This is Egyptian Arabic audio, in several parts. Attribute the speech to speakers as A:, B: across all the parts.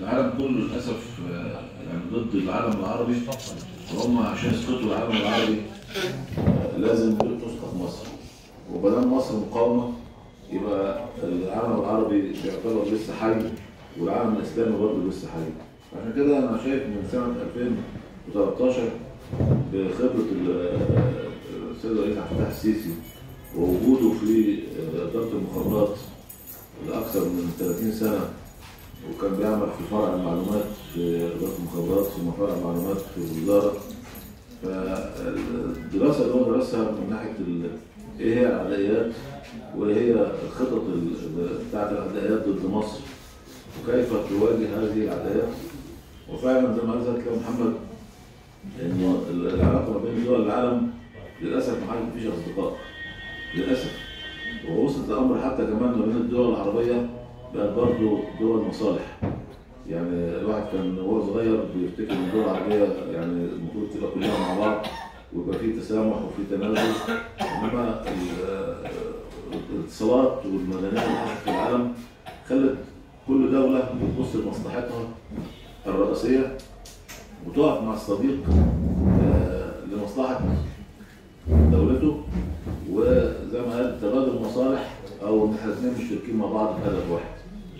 A: العالم كله للاسف آه، يعني ضد العالم العربي وهم عشان يسقطوا العالم العربي آه، لازم تسقط مصر وبدام مصر مقاومه يبقى العالم العربي بيعتبر لسه حي والعالم الاسلامي برضه لسه حي عشان كده انا شايف من سنه 2013 بخبره ال- السيد الرئيس عبد الفتاح السيسي ووجوده في اداره المخابرات لاكثر من 30 سنه وكان بيعمل في فرع المعلومات في اداره المخابرات ثم فرع المعلومات في الوزاره فالدراسه اللي هو درسها من ناحيه ال- ايه هي العدائيات وايه هي الخطط ال- بتاعت العدائيات ضد مصر وكيف تواجه هذه العدائيات وفعلا زي ما قال زكي محمد انه العلاقه ما بين دول العالم للاسف ما حدش فيش اصدقاء للاسف ووصلت الامر حتى كمان ما بين الدول العربيه بقت برضه دول مصالح يعني الواحد كان وهو صغير بيفتكر ان الدول العربيه يعني المفروض تبقى كلها مع بعض ويبقى في تسامح وفي تنازل انما ال- الاتصالات والمدنيه اللي حصلت في العالم خلت كل دوله بتبص لمصلحتها الرئيسيه وتقف مع الصديق آه، لمصلحه دولته وزي ما قال تبادل مصالح او ان احنا الاثنين مشتركين مع بعض في هدف واحد.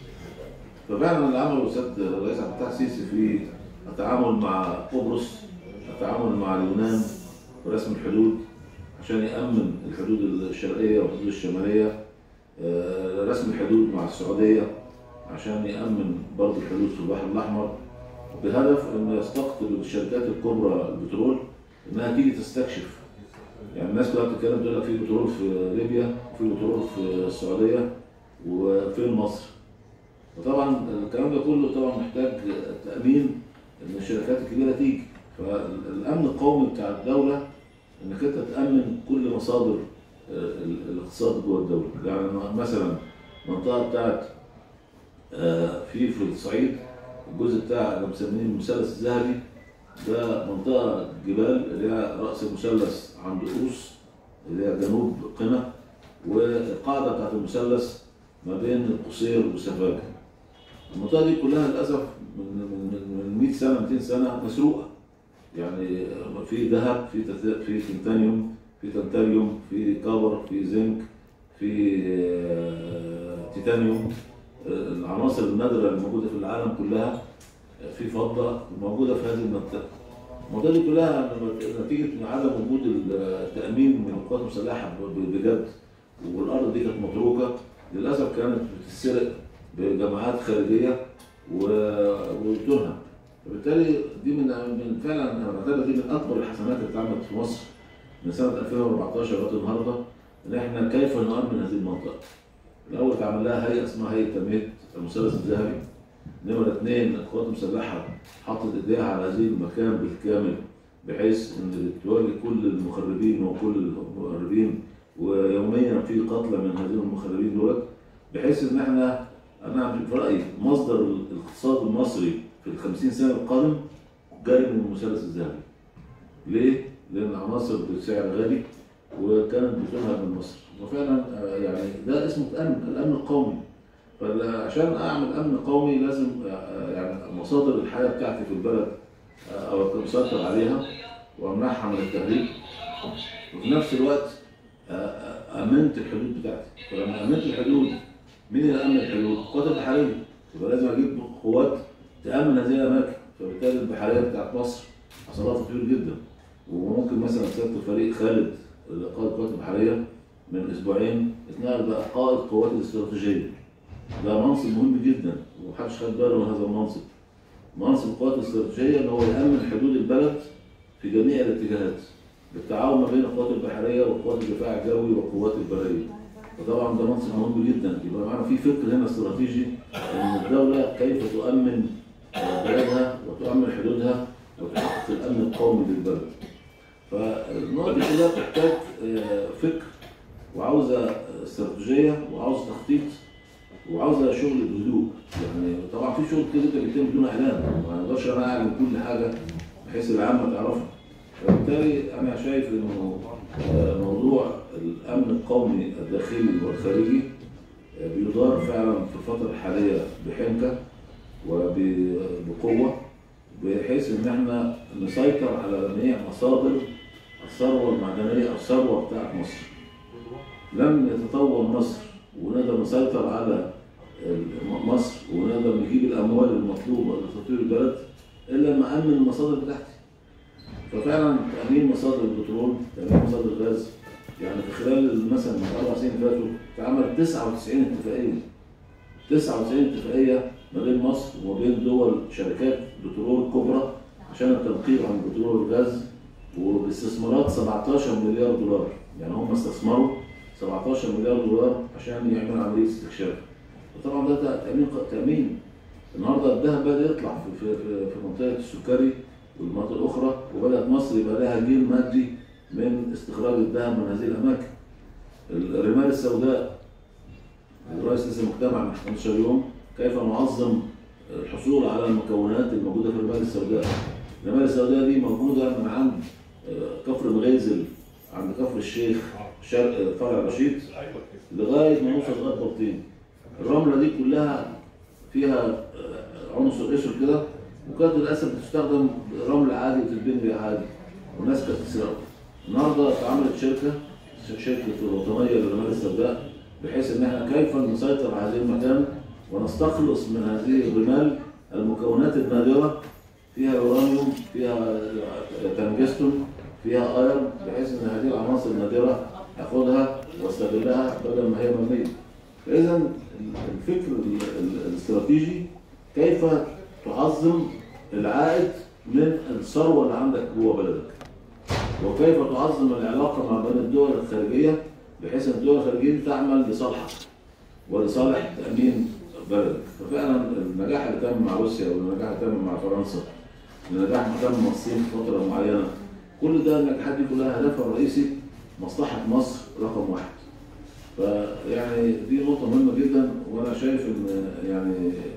A: ففعلا اللي عمله السيد الرئيس عبد الفتاح السيسي في التعامل مع قبرص، التعامل مع اليونان ورسم الحدود عشان يأمن الحدود الشرقية والحدود الشمالية آه، رسم الحدود مع السعودية عشان يأمن برضه الحدود في البحر الأحمر بهدف انه يستقطب الشركات الكبرى البترول انها تيجي تستكشف يعني الناس كلها بتتكلم تقول لك في بترول في ليبيا وفي بترول في السعوديه وفي مصر وطبعا الكلام ده كله طبعا محتاج تامين ان الشركات الكبيره تيجي فالامن القومي بتاع الدوله انك انت تامن كل مصادر آه، الاقتصاد جوه الدوله يعني مثلا المنطقه بتاعت آه، في في الصعيد الجزء بتاع اللي مسمينه المثلث الذهبي ده منطقة جبال اللي هي رأس المثلث عند قوس اللي هي جنوب قنا والقاعدة بتاعت المثلث ما بين القصير وسفاجة. المنطقة دي كلها للأسف من من من 100 سنة 200 سنة مسروقة. يعني في ذهب في تت- في تنتانيوم في تنتاليوم في كبر في زنك في آه، تيتانيوم آه، العناصر النادرة اللي موجودة في العالم كلها في فضة موجودة في هذه المنطقة. المنطقة دي كلها نتيجة عدم وجود التأمين من القوات المسلحة ب- بجد والأرض دي كانت متروكة للأسف كانت بتتسرق بجماعات خارجية و- وتهم. فبالتالي دي من من فعلا انا بعتبر دي من اكبر الحسنات اللي اتعملت في مصر من سنه 2014 لغايه النهارده ان احنا كيف نؤمن هذه المنطقه. الاول اتعمل لها هيئه اسمها هيئه تنميه المثلث الذهبي. نمرة اثنين القوات المسلحة حطت ايديها على هذه المكان بالكامل بحيث ان تواجه كل المخربين وكل المهربين ويوميا في قتلى من هذين المخربين دول بحيث ان احنا انا في رايي مصدر الاقتصاد المصري في ال 50 سنه القادم جاي من المثلث الذهبي. ليه؟ لان العناصر بسعر غالي وكانت بتنهب من مصر وفعلا آه، يعني ده اسمه الامن الامن القومي فعشان اعمل امن قومي لازم آه، يعني مصادر الحياه بتاعتي في البلد آه، او أكون مسيطر عليها وامنعها من التهريب وفي نفس الوقت آه، آه، امنت الحدود بتاعتي فلما امنت الحدود مين اللي امن الحدود؟ القوات البحريه يبقى لازم اجيب قوات تامن هذه الاماكن فبالتالي البحريه بتاعت مصر حصلها تطوير جدا وممكن مثلا سياده الفريق خالد اللي قائد القوات البحريه من اسبوعين اتنقل بقى قائد قوات الاستراتيجيه ده منصب مهم جدا ومحدش خد باله من هذا المنصب. منصب القوات الاستراتيجيه ان هو يامن حدود البلد في جميع الاتجاهات بالتعاون ما بين القوات البحريه وقوات الدفاع الجوي والقوات البريه. وطبعا ده منصب مهم جدا يبقى معنا في فكر هنا استراتيجي ان الدوله كيف تؤمن آه، بلدها وتؤمن حدودها وتحقق الامن القومي للبلد. فالنقطه دي كلها بتحتاج آه، فكر وعاوزه استراتيجيه وعاوزه تخطيط وعاوزه شغل بهدوء يعني طبعا في شغل كده انت بيتم بدون اعلان ما اقدرش انا اعلن كل حاجه بحيث العامه تعرفها فبالتالي انا شايف انه آه، موضوع الامن القومي الداخلي والخارجي آه، بيدار فعلا في الفتره الحاليه بحنكه وبقوه بحيث ان احنا نسيطر على جميع مصادر الثروه المعدنيه او الثروه بتاعت مصر. لم يتطور مصر ونقدر نسيطر على مصر ونقدر نجيب الاموال المطلوبه لتطوير البلد الا لما امن المصادر بتاعتي. ففعلا تامين مصادر البترول، تامين مصادر الغاز يعني في خلال مثلا اربع سنين فاتوا اتعمل 99 اتفاقيه 99 اتفاقيه ما بين مصر وما بين دول شركات بترول كبرى عشان التنقيب عن البترول والغاز وباستثمارات 17 مليار دولار يعني هم استثمروا 17 مليار دولار عشان يعملوا عمليه استكشاف وطبعا ده تامين تامين النهارده الذهب بدا يطلع في في في, في منطقه السكري والمناطق الاخرى وبدات مصر يبقى لها جيل مادي من استخراج الذهب من هذه الاماكن الرمال السوداء الرئيس لسه مجتمع من 15 يوم كيف نعظم الحصول على المكونات الموجوده في الرمال السوداء الرمال السوداء دي موجوده من عند كفر مغيزل عند كفر الشيخ شرق فرع رشيد لغايه ما نوصل لغايه بلطيم الرمله دي كلها فيها عنصر اسود كده وكانت للاسف بتستخدم رمل عادي وتتبني بيها عادي والناس كانت تسرقه النهارده اتعملت شركه شركه الوطنيه للرمال السوداء بحيث ان احنا كيف نسيطر على هذه المكان ونستخلص من هذه الرمال المكونات النادره فيها يورانيوم فيها تنجستون فيها ايرون بحيث ان هذه العناصر النادره اخدها واستغلها بدل ما هي مرميه. فاذا الفكر الاستراتيجي كيف تعظم العائد من الثروه اللي عندك جوه بلدك. وكيف تعظم العلاقه مع بين الدول الخارجيه بحيث ان الدول الخارجيه تعمل لصالحك ولصالح تامين بلدك ففعلا النجاح اللي تم مع روسيا والنجاح اللي تم مع فرنسا النجاح اللي تم مع الصين في فتره معينه كل ده النجاحات دي كلها هدفها الرئيسي مصلحه مصر رقم واحد فيعني دي نقطه مهمه جدا وانا شايف ان يعني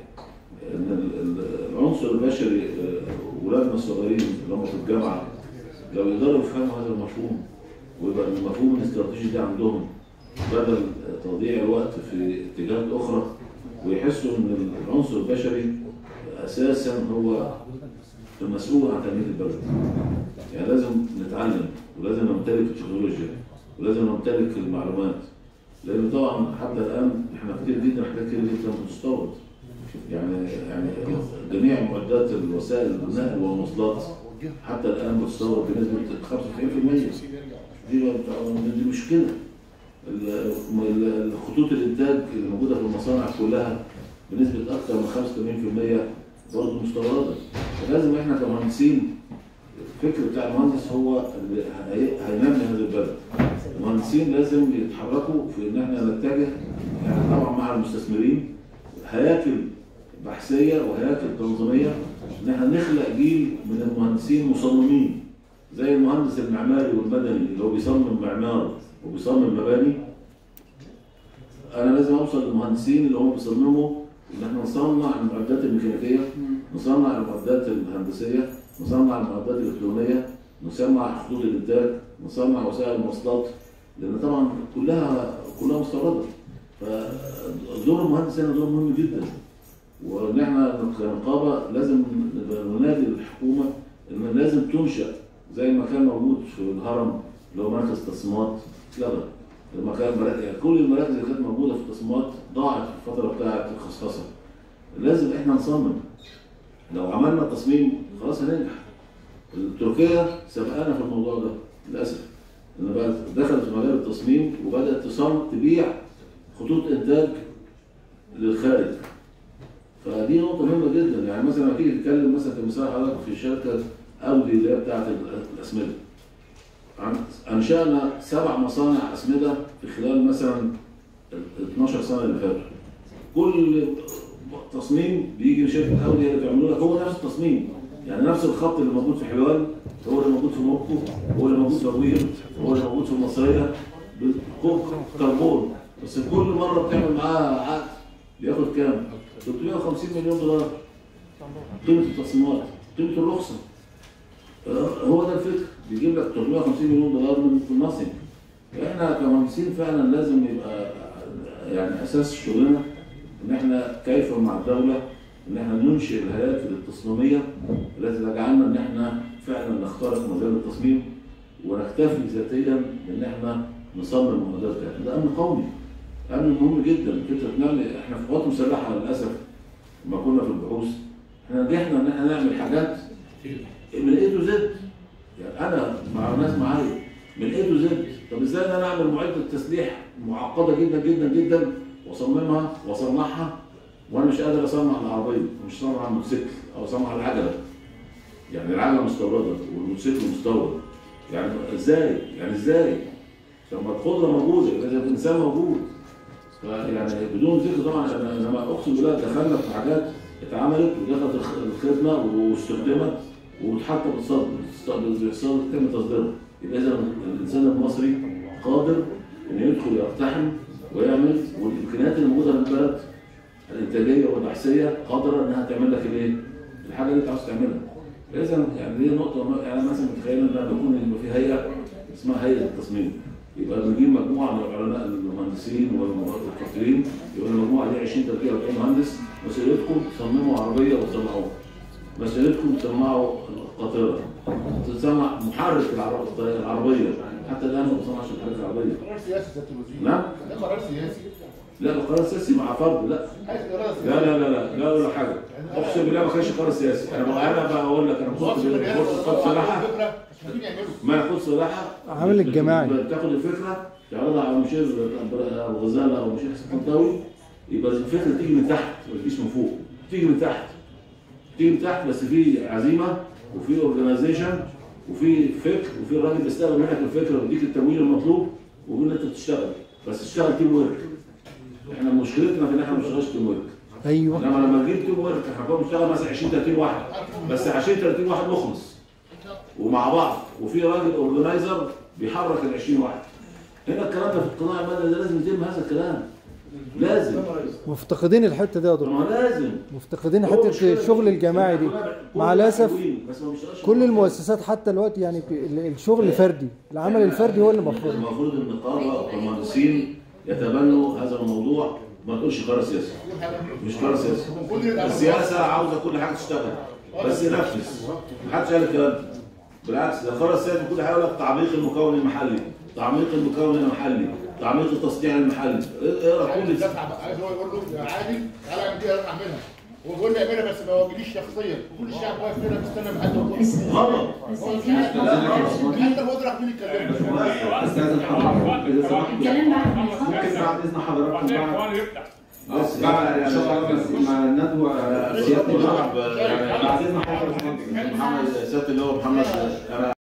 A: ان العنصر البشري ولادنا الصغيرين اللي هم في الجامعه لو يقدروا يفهموا هذا المفهوم ويبقى المفهوم الاستراتيجي ده عندهم بدل تضييع الوقت في اتجاهات اخرى ويحسوا ان العنصر البشري اساسا هو المسؤول عن تنميه البلد. يعني لازم نتعلم ولازم نمتلك التكنولوجيا ولازم نمتلك المعلومات. لان طبعا حتى الان احنا كتير جدا حاجات كتير جدا بتستورد. يعني يعني جميع معدات الوسائل النقل والمواصلات حتى الان بتستورد بنسبه 95% دي دي مشكله خطوط الانتاج اللي موجوده في المصانع كلها بنسبه اكثر من 85% برضه مستورده فلازم احنا كمهندسين الفكر بتاع المهندس هو اللي هينمي هذا البلد المهندسين لازم يتحركوا في ان احنا نتجه يعني طبعا مع المستثمرين هياكل بحثيه وهياكل تنظيميه ان احنا نخلق جيل من المهندسين مصممين زي المهندس المعماري والمدني اللي هو بيصمم معمار وبيصمم مباني انا لازم اوصل للمهندسين اللي هم بيصمموا ان احنا نصنع المعدات الميكانيكيه نصنع المعدات الهندسيه نصنع المعدات الالكترونيه نصنع خطوط الانتاج نصنع وسائل المواصلات لان طبعا كلها كلها مستورده فدور المهندس هنا دور مهم جدا وان احنا كنقابه لازم ننادي الحكومه ان لازم تنشا زي ما كان موجود في الهرم اللي هو مركز تصميمات اتلغى لما كان يعني كل المراكز اللي كانت موجوده في التصميمات ضاعت في الفتره بتاعه الخصخصه لازم احنا نصمم لو عملنا تصميم خلاص هننجح تركيا سبقانا في الموضوع ده للاسف لان بقى دخلت في مجال التصميم وبدات تصمم تبيع خطوط انتاج للخارج فدي نقطة مهمة جدا يعني مثلا لما تيجي تتكلم مثلا كمثال حضرتك في شركة اودي اللي هي بتاعت الاسمدة انشأنا سبع مصانع اسمدة في خلال مثلا ال 12 سنة اللي فاتوا كل تصميم بيجي شركة اودي اللي بيعملوا لك هو نفس التصميم يعني نفس الخط اللي موجود في حلوان هو اللي موجود في موكو هو اللي موجود في ابوير هو اللي موجود في المصرية كربون بس كل مرة بتعمل معاها عقد بياخد كام؟ 350 مليون دولار قيمة التصميمات قيمة الرخصة هو ده الفكر بيجيب لك 350 مليون دولار من النصنج احنا كمهندسين فعلا لازم يبقى يعني اساس شغلنا ان احنا كيف مع الدوله ان احنا ننشئ الهياكل التصميميه التي تجعلنا ان احنا فعلا نخترق مجال التصميم ونكتفي ذاتيا بان احنا نصمم المعدات بتاعتنا ده امن قومي امن مهم جدا فكره نعمل احنا في قوات مسلحه للاسف لما كنا في البحوث احنا نجحنا ان احنا نعمل حاجات من اي تو زد يعني انا مع ناس معايا من اي تو زد طب ازاي ان انا اعمل معده تسليح معقده جدا جدا جدا واصممها واصنعها وانا مش قادر اصنع العربيه مش اصنع الموتوسيكل او اصنع العجله يعني العجله مستورده والموتوسيكل مستورد يعني ازاي يعني ازاي طب ما القدره موجوده لازم الانسان موجود يعني بدون ذكر طبعا انا أنا ما اقسم بالله دخلنا في حاجات اتعملت ودخلت الخ- الخدمه واستخدمت وحتى بتصدر بيحصل تم تصديرها يبقى اذا الانسان المصري قادر انه يدخل يقتحم ويعمل والامكانيات الموجوده في البلد الانتاجيه والبحثيه قادره انها تعمل لك الايه؟ الحاجه اللي انت عاوز تعملها. اذا يعني دي نقطه يعني مثلا متخيل ان انا بكون يبقى في هيئه اسمها هيئه التصميم. يبقى بنجيب مجموعه من العلماء المهندسين والمفكرين يبقى المجموعه دي 20 30 40 مهندس مسؤوليتكم تصمموا عربيه وتصنعوها. مسؤوليتكم تصنعوا قاطره. تصنع محرك العرب- العربيه حتى الان ما بتصنعش محرك العربيه.
B: قرار سياسي سياده الوزير
A: نعم.
B: ده قرار سياسي
A: لا القرار السياسي مع فرد لا
B: عايز قرار
A: لا
B: سياسي
A: لا لا لا لا ولا حاجه اقسم بالله ما كانش قرار سياسي انا بقى انا بقول لك انا كنت
B: وصف الرئاسه
A: كنت
B: وصف
A: صراحه
B: فكره مش عارفين يعملوا
A: ما انا كنت صراحه
C: عامل الجماعي.
A: بتاخد الفكره تعرضها على مشير ابو غزاله او مشير حسن الطنطاوي يبقى الفكره تيجي من تحت ما تجيش من فوق تيجي من تحت تيجي من تحت بس في عزيمه وفي اورجنايزيشن وفي فكر وفي الراجل بيستقبل منك الفكره ويديك التمويل المطلوب ويقول ان انت بتشتغل بس تشتغل تيم ورك احنا مشكلتنا في ان احنا ما بنشتغلش تيم ورك
C: ايوه
A: انما لما تجيب تيم ورك احنا كنا بنشتغل مثلا 20 30 واحد بس 20 30 واحد مخلص ومع بعض وفي راجل اورجنايزر بيحرك ال 20 واحد هنا الكلام ده في القطاع المدني ده لازم يتم هذا الكلام لازم
C: مفتقدين الحته دي يا
A: طب
C: دكتور
A: ما لازم
C: مفتقدين
A: هو
C: حته
A: مشكلة
C: الشغل الجماعي دي
A: كلنا-
C: مع
A: كلنا
C: الاسف
A: حلوين، بس ما بيشتغلش
C: كل المؤسسات حتى الوقت يعني بي- ال- الشغل فردي العمل الفردي هو اللي المفروض
A: المفروض النقابه والمهندسين يتبنوا هذا الموضوع ما تقولش قرار سياسي مش قرار سياسي السياسه عاوزه كل حاجه تشتغل بس ينفذ محدش قال الكلام ده بالعكس ده قرار سياسي كل حاجه يقول لك تعميق المكون المحلي تعميق المكون المحلي تعميق التصنيع المحلي اقرا
B: عايز
A: كل
B: يدفع بقى عايز هو يقول له يا عادل تعالى اعمل دي انا اعملها هو بيقول لي اعملها بس ما واجهليش شخصيا كل الشعب واقف كده مستنى محد يقول له
A: غلط
B: حتى الوزراء عارفين يتكلموا
D: استاذن حضرتك اذا سمحت
E: الكلام بعد ما يخلص
D: ممكن بعد اذن حضراتكم بعد
F: اخوان يفتح
D: بس بعد ان شاء الله بس مع الندوه سياده اللواء
A: يعني
D: بعد اذن حضرتك
A: محمد سياده اللواء محمد انا